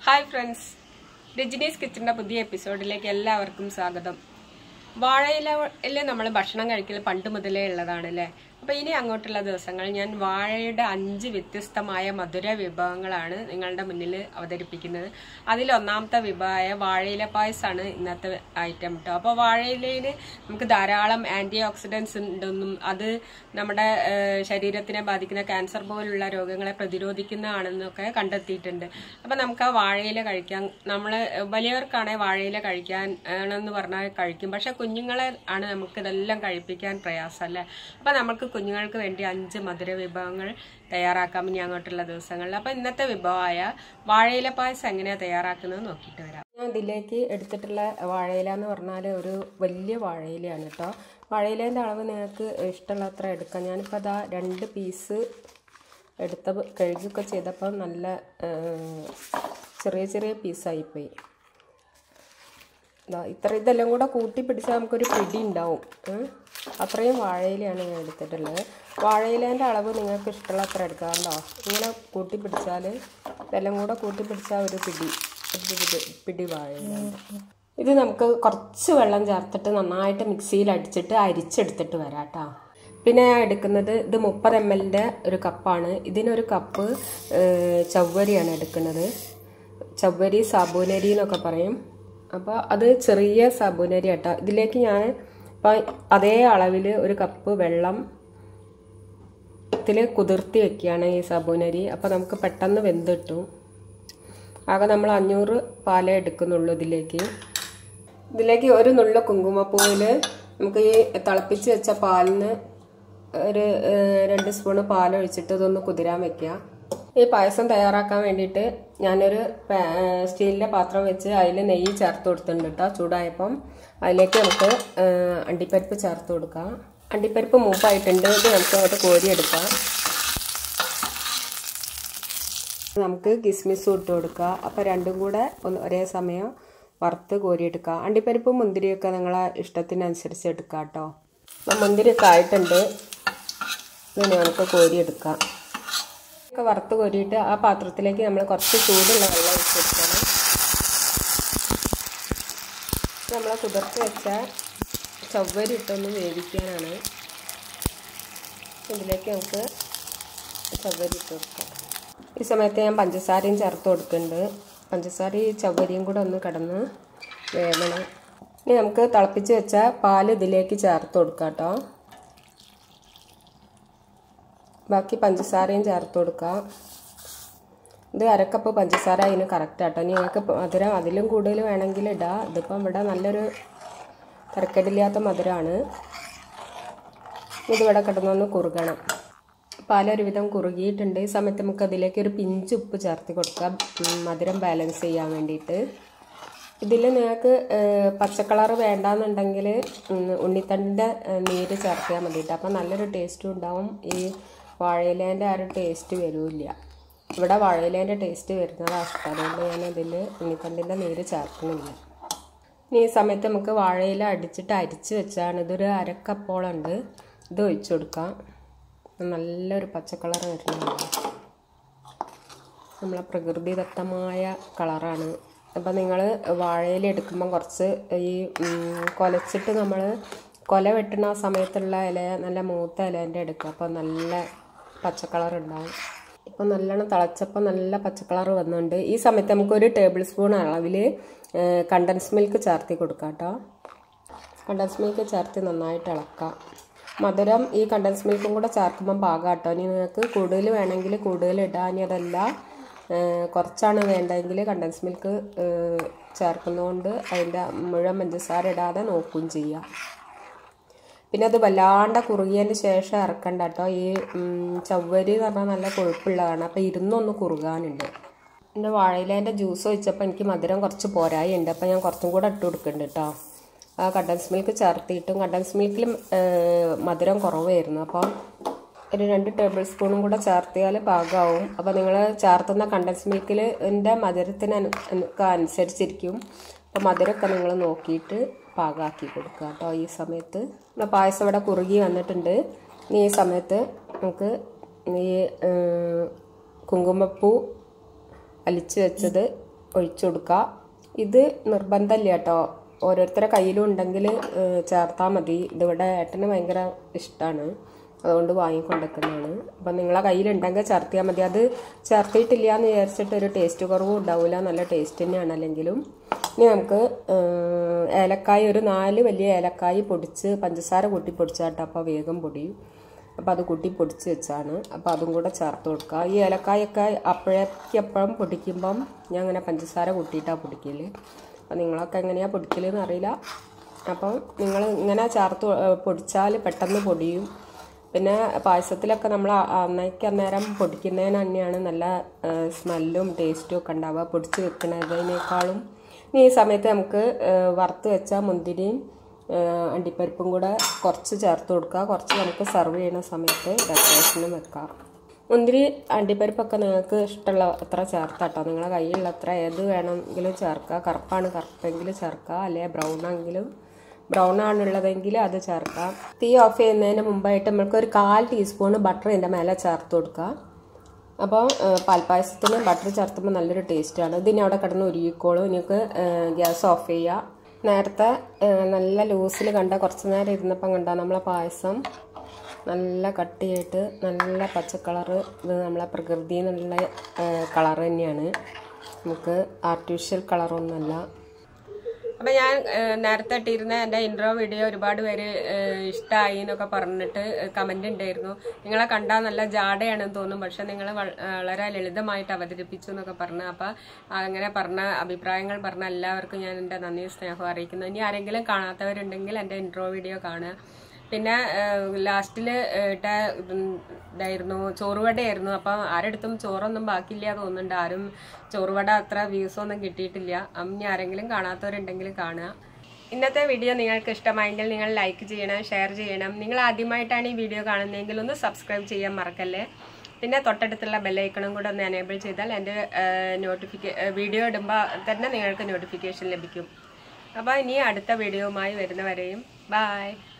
Hi friends രജനീസ് കിച്ചണിൻ്റെ പുതിയ എപ്പിസോഡിലേക്ക് എല്ലാവർക്കും സ്വാഗതം വാഴയില നമ്മൾ ഭക്ഷണം കഴിക്കൽ പണ്ട് മുതലേ ഉള്ളതാണ് അല്ലേ അപ്പോൾ ഇനി അങ്ങോട്ടുള്ള ദിവസങ്ങൾ ഞാൻ വാഴയുടെ അഞ്ച് വ്യത്യസ്തമായ മധുര വിഭവങ്ങളാണ് നിങ്ങളുടെ മുന്നിൽ അവതരിപ്പിക്കുന്നത് അതിൽ ഒന്നാമത്തെ വിഭവമായ വാഴയില പായസമാണ് ഇന്നത്തെ ഐറ്റം കേട്ടോ അപ്പോൾ വാഴയിലയിൽ നമുക്ക് ധാരാളം ആൻറ്റി ഓക്സിഡൻസ് ഉണ്ടെന്നും അത് നമ്മുടെ ഏഹ്, ശരീരത്തിനെ ബാധിക്കുന്ന ക്യാൻസർ പോലുള്ള രോഗങ്ങളെ പ്രതിരോധിക്കുന്നതാണെന്നൊക്കെ കണ്ടെത്തിയിട്ടുണ്ട് അപ്പം നമുക്ക് ആ വാഴയില കഴിക്കാൻ നമ്മൾ വലിയവർക്കാണെങ്കിൽ വാഴയില കഴിക്കാൻ ആണെന്ന് പറഞ്ഞാൽ കഴിക്കും പക്ഷെ കുഞ്ഞുങ്ങളെ ആണ് നമുക്ക് ഇതെല്ലാം കഴിപ്പിക്കാൻ പ്രയാസം അല്ലേ അപ്പം നമുക്ക് കുഞ്ഞുങ്ങൾക്ക് വേണ്ടി അഞ്ച് മധുര വിഭവങ്ങൾ തയ്യാറാക്കാം ഇനി അങ്ങോട്ടുള്ള ദിവസങ്ങളിൽ അപ്പം ഇന്നത്തെ വിഭവമായ വാഴയില പായസം എങ്ങനെയാണ് തയ്യാറാക്കുന്നത് നോക്കിയിട്ട് വരാം ഞാൻ ഇതിലേക്ക് എടുത്തിട്ടുള്ള വാഴയില എന്ന് പറഞ്ഞാൽ ഒരു വലിയ വാഴയിലയാണ് കേട്ടോ വാഴയിലേൻ്റെ അളവ് നിങ്ങൾക്ക് ഇഷ്ടമുള്ളത്ര എടുക്കാം ഞാനിപ്പോൾ അതാ രണ്ട് പീസ് എടുത്ത കഴുകിയൊക്കെ ചെയ്തപ്പോൾ നല്ല ആ, ചെറിയ ചെറിയ പീസായിപ്പോയി ദാ ഇത്ര ഇതെല്ലാം കൂടെ കൂട്ടി പിടിച്ചാൽ നമുക്കൊരു പിടി ഉണ്ടാവും ഉം. അത്രയും വാഴയിലയാണ് ഞാൻ എടുത്തിട്ടുള്ളത് വാഴയിലേൻ്റെ അളവ് നിങ്ങൾക്ക് ഇഷ്ടമുള്ള അത്ര എടുക്കാം കേട്ടോ ഇങ്ങനെ കൂട്ടി പിടിച്ചാൽ ഇതെല്ലാം കൂടെ കൂട്ടി പിടിച്ചാൽ ഒരു പിടി ഒരു പിടി പിടി വാഴയിലാണ് ഇത് നമുക്ക് കുറച്ച് വെള്ളം ചേർത്തിട്ട് നന്നായിട്ട് മിക്സിയിൽ അടിച്ചിട്ട് അരിച്ചെടുത്തിട്ട് വരാം കേട്ടോ പിന്നെ ഞാൻ എടുക്കുന്നത് ഇത് മുപ്പത് എം എല്ലിൻ്റെ ഒരു കപ്പാണ് ഇതിനൊരു കപ്പ് ഏഹ്, ചവ്വരിയാണ് എടുക്കുന്നത് ചവ്വരി സാബൂനരി എന്നൊക്കെ പറയും അപ്പോൾ അത് ചെറിയ സാബൂനരി കേട്ടോ ഇതിലേക്ക് ഞാൻ ഇപ്പം അതേ അളവിൽ ഒരു കപ്പ് വെള്ളം ത്തിൽ കുതിർത്തി വെക്കുകയാണ് ഈ സാബൂനരി അപ്പോൾ നമുക്ക് പെട്ടെന്ന് വെന്ത് കിട്ടും ആകെ നമ്മൾ അഞ്ഞൂറ് പാലേ എടുക്കുന്നുള്ളൂ ഇതിലേക്ക് ഇതിലേക്ക് ഒരു നുള്ള കുങ്കുമപ്പൂവിൽ നമുക്ക് ഈ തിളപ്പിച്ച് വെച്ച പാലിന് ഒരു ഏഹ്, രണ്ട് സ്പൂണ് പാലൊഴിച്ചിട്ട് ഇതൊന്ന് കുതിരാൻ വെക്കുക ഈ പായസം തയ്യാറാക്കാൻ വേണ്ടിയിട്ട് ഞാനൊരു പാ- ഏഹ്, സ്റ്റീലിൻ്റെ പാത്രം വെച്ച് അതിൽ നെയ്യ് ചേർത്ത് കൊടുത്തിട്ടുണ്ട് കേട്ടോ ചൂടായപ്പം അതിലേക്ക് നമുക്ക് ഏഹ്, അണ്ടിപ്പരിപ്പ് ചേർത്ത് കൊടുക്കാം അണ്ടിപ്പരിപ്പ് മൂപ്പായിട്ടുണ്ട് ഇത് നമുക്ക് അങ്ങോട്ട് കോരിയെടുക്കാം നമുക്ക് കിസ്മിസ് ഇട്ട് കൊടുക്കുക അപ്പോൾ രണ്ടും കൂടെ ഒന്ന് ഒരേ സമയം വറുത്ത് കോരിയെടുക്കുക അണ്ടിപ്പരിപ്പും മുന്തിരിയൊക്കെ നിങ്ങളെ ഇഷ്ടത്തിനനുസരിച്ച് എടുക്കുക കേട്ടോ അപ്പം മുന്തിരിയൊക്കെ ആയിട്ടുണ്ട് ഇതിനെ നമുക്ക് കോരിയെടുക്കാം ഒക്കെ വറുത്ത് കോരിയിട്ട് ആ പാത്രത്തിലേക്ക് നമ്മൾ കുറച്ച് ചൂടുള്ള വെള്ളം ഒഴിച്ച് കൊടുക്കണം നമ്മൾ കുതിർത്ത് വെച്ച ചവ്വരി ഇട്ടൊന്ന് വേവിക്കാനാണ് ഇതിലേക്ക് നമുക്ക് ചവ്വരി ഇട്ട് കൊടുക്കാം ഈ സമയത്ത് ഞാൻ പഞ്ചസാരയും ചേർത്ത് കൊടുക്കുന്നുണ്ട് പഞ്ചസാര ഈ ചവ്വരിയും കൂടെ ഒന്ന് കിടന്ന് വേവണം ഇനി നമുക്ക് തിളപ്പിച്ച് വെച്ച പാൽ ഇതിലേക്ക് ചേർത്ത് കൊടുക്കാം കേട്ടോ ബാക്കി പഞ്ചസാരയും ചേർത്ത് കൊടുക്കാം ഇത് അരക്കപ്പ് പഞ്ചസാര അതിന് കറക്റ്റ് ആട്ടോ ഇനി നിങ്ങൾക്ക് മധുരം അതിലും കൂടുതൽ വേണമെങ്കിൽ ഇടാം ഇതിപ്പം ഇവിടെ നല്ലൊരു തിരക്കേടില്ലാത്ത മധുരമാണ് ഇതിവിടെ കിടന്നൊന്ന് കുറുകണം പാലൊരുവിധം കുറുകിയിട്ടുണ്ട് ഈ സമയത്ത് നമുക്ക് അതിലേക്ക് ഒരു പിഞ്ച് ഉപ്പ് ചേർത്ത് കൊടുക്കാം ഉം, മധുരം ബാലൻസ് ചെയ്യാൻ വേണ്ടിയിട്ട് ഇതിൽ നിങ്ങൾക്ക് പച്ചക്കളർ വേണ്ടാന്നുണ്ടെങ്കിൽ ഉണ്ണിത്തണ്ടിൻ്റെ നീര് ചേർത്താൽ മതി കേട്ടോ അപ്പം നല്ലൊരു ടേസ്റ്റും ഉണ്ടാവും ഈ വാഴയിലേൻ്റെ ആ ഒരു ടേസ്റ്റ് വരില്ല ഇവിടെ വാഴയിലേൻ്റെ ടേസ്റ്റ് വരുന്നതാണ് ഇഷ്ടം അതുകൊണ്ട് ഞാൻ ഇതിൽ ഉണ്ണിത്തണ്ടിൻ്റെ നീര് ചേർക്കുന്നില്ല ഇനി ഈ സമയത്ത് നമുക്ക് വാഴയില അടിച്ചിട്ട് അരിച്ച് വെച്ചാണ് ഇതൊരു അരക്കപ്പോളുണ്ട് ഇത് ഒഴിച്ചു കൊടുക്കാം നല്ലൊരു പച്ചക്കളർ വരുന്നതാണ് നമ്മളെ പ്രകൃതിദത്തമായ കളറാണ് അപ്പം നിങ്ങൾ വാഴയില എടുക്കുമ്പം കുറച്ച് ഈ ഉം, കൊലച്ചിട്ട് നമ്മൾ കൊല വെട്ടുന്ന ആ സമയത്തുള്ള ഇല നല്ല മൂത്ത ഇലേൻ്റെ എടുക്കുക അപ്പോൾ നല്ല പച്ചക്കളർ ഉണ്ടാവും ഇപ്പം നല്ലോണം തിളച്ചപ്പോൾ നല്ല പച്ചക്കളർ വന്നുണ്ട് ഈ സമയത്ത് നമുക്കൊരു ടേബിൾ സ്പൂൺ അളവിൽ കണ്ടൻസ് മിൽക്ക് ചേർത്തി കൊടുക്കാം കേട്ടോ കണ്ടൻസ് മിൽക്ക് ചേർത്ത് നന്നായിട്ട് ഇളക്കാം മധുരം ഈ കണ്ടൻസ് മിൽക്കും കൂടെ ചേർക്കുമ്പോൾ പാകാം കേട്ടോ ഇനി നിങ്ങൾക്ക് കൂടുതൽ വേണമെങ്കിൽ കൂടുതൽ ഇടാം ഇനി അതല്ല ഏഹ്, കുറച്ചാണ് വേണ്ടതെങ്കിൽ കണ്ടൻസ് മിൽക്ക് ഏഹ്, ചേർക്കുന്നതുകൊണ്ട് അതിൻ്റെ മുഴുവൻ പഞ്ചസാര ഇടാതെ നോക്കുകയും ചെയ്യാം പിന്നെ അത് വല്ലാണ്ട് കുറുകിയതിന് ശേഷം ഇറക്കണ്ട കേട്ടോ ഈ ഉം, ചവ്വരി എന്ന് പറഞ്ഞാൽ നല്ല കൊഴുപ്പുള്ളതാണ് അപ്പോൾ ഇരുന്നൊന്ന് കുറുകാനുണ്ട് എൻ്റെ വാഴയിലേൻ്റെ ജ്യൂസ് ഒഴിച്ചപ്പോൾ എനിക്ക് മധുരം കുറച്ച് പോരായി ഉണ്ട് അപ്പോൾ ഞാൻ കുറച്ചും കൂടെ ഇട്ട് കൊടുക്കുന്നുണ്ട് കേട്ടോ ആ കണ്ടൻസ് മിൽക്ക് ചേർത്തിയിട്ടും കണ്ടൻസ് മിൽക്കിൽ മധുരം കുറവായിരുന്നു അപ്പം ഒരു രണ്ട് ടേബിൾ സ്പൂണും കൂടെ ചേർത്തിയാൽ പാകമാവും അപ്പോൾ നിങ്ങൾ ചേർത്തുന്ന കണ്ടൻസ് മിൽക്കിൽ എൻ്റെ മധുരത്തിന് അനു- അനു- അനുസരിച്ചിരിക്കും അപ്പോൾ മധുരമൊക്കെ നിങ്ങൾ നോക്കിയിട്ട് പാകാക്കി കൊടുക്കുക കേട്ടോ ഈ സമയത്ത് നമ്മുടെ പായസം ഇവിടെ കുറുകി വന്നിട്ടുണ്ട് ഇനി ഈ സമയത്ത് നമുക്ക് ഈ ഏഹ്, കുങ്കുമപ്പൂ അലിച്ച് വെച്ചത് ഒഴിച്ചു കൊടുക്കുക ഇത് നിർബന്ധമില്ല കേട്ടോ ഓരോരുത്തരുടെ കയ്യിലും ഉണ്ടെങ്കിൽ ചേർത്താൽ മതി ഇതിവിടെ ഏട്ടന് ഭയങ്കര ഇഷ്ടമാണ് അതുകൊണ്ട് വാങ്ങിക്കൊണ്ടിരിക്കുന്നതാണ് അപ്പം നിങ്ങളെ കയ്യിലുണ്ടെങ്കിൽ ചേർത്തിയാൽ മതി അത് ചേർത്തിയിട്ടില്ല എന്ന് വിചാരിച്ചിട്ട് ഒരു ടേസ്റ്റ് കുറവും ഉണ്ടാവില്ല നല്ല ടേസ്റ്റ് തന്നെയാണ് അല്ലെങ്കിലും ഇനി നമുക്ക് ഏഹ്, ഏലക്കായ ഒരു നാല് വലിയ ഏലക്കായ പൊടിച്ച് പഞ്ചസാര കൂട്ടി പൊടിച്ചാട്ടോ അപ്പോൾ വേഗം പൊടിയും അപ്പോൾ അത് കൂട്ടി പൊടിച്ച് വെച്ചാണ് അപ്പോൾ അതും കൂടെ ചേർത്ത് കൊടുക്കുക ഈ ഏലക്കായൊക്കെ അപ്പോഴേക്കപ്പോഴും പൊടിക്കുമ്പം ഞാൻ അങ്ങനെ പഞ്ചസാര കൂട്ടിയിട്ടാണ് പൊടിക്കൽ അപ്പോൾ നിങ്ങളൊക്കെ എങ്ങനെയാണ് പൊടിക്കലെന്ന് അറിയില്ല അപ്പം നിങ്ങൾ ഇങ്ങനെ ചേർത്ത് പൊടിച്ചാൽ പെട്ടെന്ന് പൊടിയും പിന്നെ പായസത്തിലൊക്കെ നമ്മൾ അന്നേക്ക് അന്നേരം പൊടിക്കുന്നതിന് തന്നെയാണ് നല്ല സ്മെല്ലും ടേസ്റ്റും ഒക്കെ ഉണ്ടാവുക പൊടിച്ച് വെക്കുന്നതിനേക്കാളും ഇനി ഈ സമയത്ത് നമുക്ക് ആ, വറുത്ത് വെച്ച മുന്തിരിയും ആ, അണ്ടിപ്പരിപ്പും കൂടെ കുറച്ച് ചേർത്ത് കൊടുക്കുക കുറച്ച് നമുക്ക് സെർവ് ചെയ്യുന്ന സമയത്ത് ഡെക്കറേഷനും വെക്കാം മുന്തിരി അണ്ടിപ്പരിപ്പൊക്കെ നിങ്ങൾക്ക് ഇഷ്ടമുള്ള അത്ര ചേർത്താട്ടോ നിങ്ങളെ കയ്യിലുള്ള അത്ര ഏത് വേണമെങ്കിലും ചേർക്കുക കറുപ്പാണ് കറുപ്പെങ്കിൽ ചേർക്കുക അല്ലെങ്കിൽ ബ്രൗൺ ആണെങ്കിലും ബ്രൗൺ ആണുള്ളതെങ്കിൽ അത് ചേർക്കാം തീ ഓഫ് ചെയ്യുന്നതിന് മുമ്പായിട്ട് നമുക്ക് ഒരു കാൽ ടീസ്പൂൺ ബട്ടർ ഇതിൻ്റെ മേലെ ചേർത്ത് കൊടുക്കുക അപ്പോൾ പാൽപ്പായസത്തിന് ബട്ടർ ചേർത്തുമ്പോൾ നല്ലൊരു ടേസ്റ്റാണ് ഇതിന് അവിടെ കിടന്ന് ഉരുകിക്കോളും നിങ്ങൾക്ക് ഗ്യാസ് ഓഫ് ചെയ്യുക നേരത്തെ ആ, നല്ല ലൂസിൽ കണ്ട കുറച്ച് നേരം ഇരുന്നപ്പം കണ്ട നമ്മളെ പായസം നല്ല കട്ടിയായിട്ട് നല്ല പച്ച കളറ് ഇത് നമ്മളെ പ്രകൃതിയിൽ നിന്നുള്ള കളർ തന്നെയാണ് നമുക്ക് ആർട്ടിഫിഷ്യൽ കളറൊന്നുമല്ല അപ്പം ഞാൻ ഏഹ്, നേരത്തെ ഇട്ടിരുന്ന എൻ്റെ ഇൻട്രോ വീഡിയോ ഒരുപാട് പേര് ഇഷ്ടമായി എന്നൊക്കെ പറഞ്ഞിട്ട് കമൻ്റ് ഉണ്ടായിരുന്നു നിങ്ങളെ കണ്ടാൽ നല്ല ജാടയാണെന്ന് തോന്നും പക്ഷെ നിങ്ങൾ വളരെ ലളിതമായിട്ട് അവതരിപ്പിച്ചു എന്നൊക്കെ പറഞ്ഞു അപ്പം അങ്ങനെ പറഞ്ഞ അഭിപ്രായങ്ങൾ പറഞ്ഞ എല്ലാവർക്കും ഞാൻ എൻ്റെ നന്ദി സ്നേഹം അറിയിക്കുന്നു ഇനി ആരെങ്കിലും കാണാത്തവരുണ്ടെങ്കിൽ എൻ്റെ ഇൻട്രോ വീഡിയോ കാണുക പിന്നെ ലാസ്റ്റിൽ ഇട്ട ഇതും- ഇതായിരുന്നു ചോറുവടയായിരുന്നു അപ്പം ആരെടുത്തും ചോറൊന്നും ബാക്കിയില്ല തോന്നുന്നുണ്ട് ആരും ചോറുവട അത്ര വ്യൂസ് ഒന്നും കിട്ടിയിട്ടില്ല അപ്പം ഇനി ആരെങ്കിലും കാണാത്തവരുണ്ടെങ്കിൽ കാണുക ഇന്നത്തെ വീഡിയോ നിങ്ങൾക്ക് ഇഷ്ടമായെങ്കിൽ നിങ്ങൾ ലൈക്ക് ചെയ്യണം ഷെയർ ചെയ്യണം നിങ്ങൾ ആദ്യമായിട്ടാണ് ഈ വീഡിയോ കാണുന്നതെങ്കിൽ ഒന്ന് സബ്സ്ക്രൈബ് ചെയ്യാൻ മറക്കല്ലേ പിന്നെ തൊട്ടടുത്തുള്ള ബെല്ലൈക്കണും കൂടെ ഒന്ന് എനേബിൾ ചെയ്താൽ എൻ്റെ നോട്ടിഫിക്കേ വീഡിയോ ഇടുമ്പോൾ തന്നെ നിങ്ങൾക്ക് നോട്ടിഫിക്കേഷൻ ലഭിക്കും അപ്പോൾ ഇനി അടുത്ത വീഡിയോവുമായി വരുന്നവരെയും ബായ്